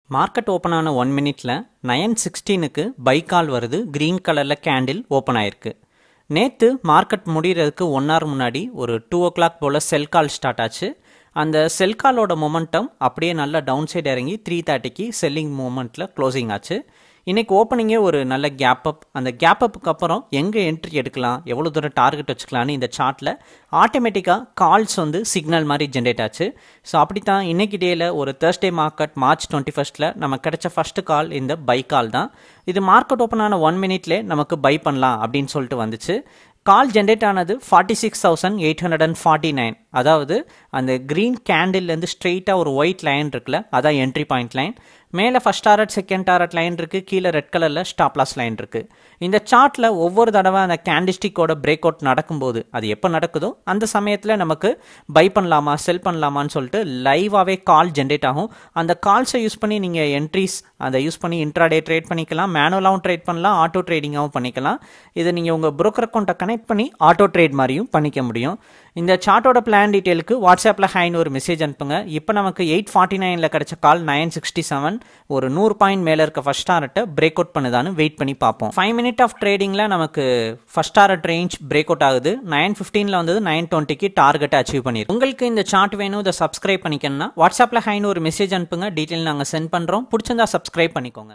market open ஆன one மினிட்ல nine சிக்ஸ்டீனுக்கு பை கால் வருது க்ரீன் கலரில் கேண்டில் ஓப்பன் ஆயிருக்கு நேற்று மார்க்கெட் முடிகிறதுக்கு ஒன் ஹவர் முன்னாடி ஒரு டூ ஓ கிளாக் போல் செல் கால் ஸ்டார்ட் ஆச்சு அந்த செல் காலோட மொமெண்டம் அப்படியே நல்லா டவுன் சைடு இறங்கி த்ரீ தேர்ட்டிக்கு செல்லிங் மூமெண்ட்டில் க்ளோசிங் ஆச்சு இன்றைக்கி ஓப்பனிங்கே ஒரு நல்ல கேப் அப் அந்த கேப் அப்புக்கு அப்புறம் எங்கே என்ட்ரி எடுக்கலாம் எவ்வளோ தூரம் டார்கெட் வச்சுக்கலான்னு இந்த சார்ட்டில் ஆட்டோமேட்டிக்காக கால்ஸ் வந்து சிக்னல் மாதிரி ஜென்ரேட் ஆச்சு ஸோ அப்படி தான் இன்றைக்கி டேயில் ஒரு தேர்ஸ்டே மார்க்கெட் மார்ச் டுவெண்ட்டி ஃபஸ்ட்டில் நம்ம கிடைச்ச ஃபஸ்ட்டு கால் இந்த பை கால் தான் இது மார்க்கெட் ஓப்பன் ஆன ஒன் மினிட்லேயே நமக்கு பை பண்ணலாம் அப்படின்னு சொல்லிட்டு வந்துச்சு கால் ஜென்ரேட் ஆனது forty six thousand eight hundred and forty nine அதாவது அந்த க்ரீன் கேண்டில்லேருந்து ஸ்ட்ரெயிட்டாக ஒரு ஒயிட் லைன் இருக்குல்ல அதான் என்ட்ரி பாயிண்ட் லைன் மேலே first target second target line இருக்குது கீழே ரெட் கலரில் ஸ்டாப் லாஸ் லைன் இருக்குது இந்த சார்ட்டில் ஒவ்வொரு தடவை அந்த கேண்டிஸ்டிக்கோட பிரேக் அவுட் நடக்கும்போது அது எப்போ நடக்குதோ அந்த சமயத்தில் நமக்கு பை பண்ணலாமா செல் பண்ணலாமான்னு சொல்லிட்டு லைவாகவே கால் ஜென்ரேட் ஆகும் அந்த கால்ஸை யூஸ் பண்ணி நீங்கள் என்ட்ரிஸ் அதை யூஸ் பண்ணி இன்ட்ராடே ட்ரேட் பண்ணிக்கலாம் மேனுவலாகவும் ட்ரேட் பண்ணலாம் ஆட்டோ ட்ரேடிங்காகவும் பண்ணிக்கலாம் இதை நீங்கள் உங்கள் புரோக்கர் அக்கௌண்ட்டை கனெக்ட் பண்ணி ஆட்டோ ட்ரேட் மாதிரியும் பண்ணிக்க முடியும் இந்த சார்ட்டோட பிளான் டீட்டெயிலுக்கு வாட்ஸ்அப்பில் ஹைன்னு ஒரு மெசேஜ் அனுப்புங்க இப்போ நமக்கு எயிட் ஃபார்ட்டி நைனில் கிடச்ச கால் நைன் சிக்ஸ்டி செவன் ஒரு நூறு பாயிண்ட் மேலே இருக்க ஃபஸ்ட் டாரட்டை பிரேக் அவுட் பண்ணுதான்னு வெயிட் பண்ணி பார்ப்போம் ஃபைவ் மினிட் ஆஃப் ட்ரேடிங்கில் நமக்கு first target range break out ஆகுது நைன் ஃபிஃப்டீனில் வந்தது நைன் டுவெண்ட்டிக்கு டார்கெட்டை அச்சீவ் பண்ணிடும் உங்களுக்கு இந்த சார்ட் வேணும் இதை சப்ஸ்கிரைப் பண்ணிக்கணும்னா வாட்ஸ்அப்பில் ஹைன்னு ஒரு மெசேஜ் அனுப்புங்க டீட்டெயில் நாங்கள் சென்ட் பண்ணுறோம் பிடிச்சிருந்தா சப்ஸ்கிரைப் பண்ணிக்கோங்க